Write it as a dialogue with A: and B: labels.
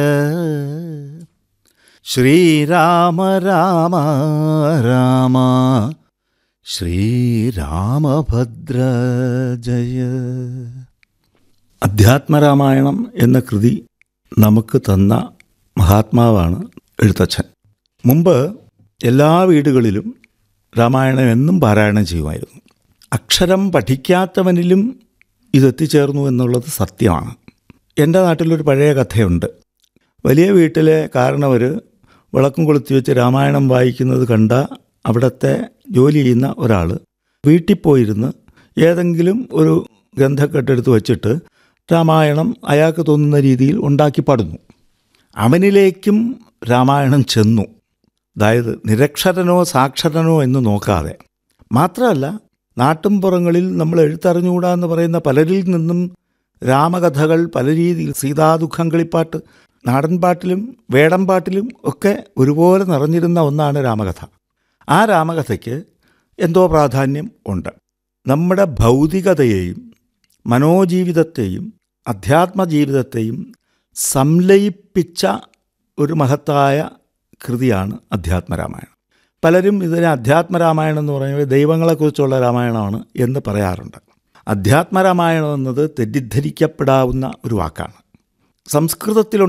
A: ശ്രീരാമ രാമ രാമ ശ്രീരാമഭദ്ര ജയ അധ്യാത്മരാമായണം എന്ന കൃതി നമുക്ക് തന്ന മഹാത്മാവാണ് എഴുത്തച്ഛൻ മുമ്പ് എല്ലാ വീടുകളിലും രാമായണം എന്നും പാരായണം ചെയ്യുമായിരുന്നു അക്ഷരം പഠിക്കാത്തവനിലും ഇതെത്തിച്ചേർന്നു എന്നുള്ളത് സത്യമാണ് എൻ്റെ നാട്ടിലൊരു പഴയ കഥയുണ്ട് വലിയ വീട്ടിലെ കാരണവർ വിളക്കും കൊളുത്തി വെച്ച് രാമായണം വായിക്കുന്നത് കണ്ട അവിടുത്തെ ജോലി ചെയ്യുന്ന ഒരാൾ വീട്ടിൽ പോയിരുന്ന് ഏതെങ്കിലും ഒരു ഗ്രന്ഥക്കെട്ടെടുത്ത് വച്ചിട്ട് രാമായണം അയാൾക്ക് തോന്നുന്ന രീതിയിൽ ഉണ്ടാക്കി പാടുന്നു അവനിലേക്കും രാമായണം ചെന്നു അതായത് നിരക്ഷരനോ സാക്ഷരനോ എന്ന് നോക്കാതെ മാത്രമല്ല നാട്ടിൻപുറങ്ങളിൽ നമ്മൾ എഴുത്തറിഞ്ഞുകൂടാ എന്ന് പറയുന്ന പലരിൽ നിന്നും രാമകഥകൾ പല രീതിയിൽ സീതാദുഃഖം കളിപ്പാട്ട് നാടൻപാട്ടിലും വേടൻപാട്ടിലും ഒക്കെ ഒരുപോലെ നിറഞ്ഞിരുന്ന ഒന്നാണ് രാമകഥ ആ രാമകഥയ്ക്ക് എന്തോ പ്രാധാന്യം ഉണ്ട് നമ്മുടെ ഭൗതികതയെയും മനോജീവിതത്തെയും അധ്യാത്മജീവിതത്തെയും സംലയിപ്പിച്ച ഒരു മഹത്തായ കൃതിയാണ് അധ്യാത്മരാമായണം പലരും ഇതിനെ അധ്യാത്മരാമായണം എന്ന് പറയുന്നത് ദൈവങ്ങളെക്കുറിച്ചുള്ള രാമായണമാണ് എന്ന് പറയാറുണ്ട് അധ്യാത്മരാമായണം എന്നത് തെറ്റിദ്ധരിക്കപ്പെടാവുന്ന ഒരു വാക്കാണ് സംസ്കൃതത്തിൽ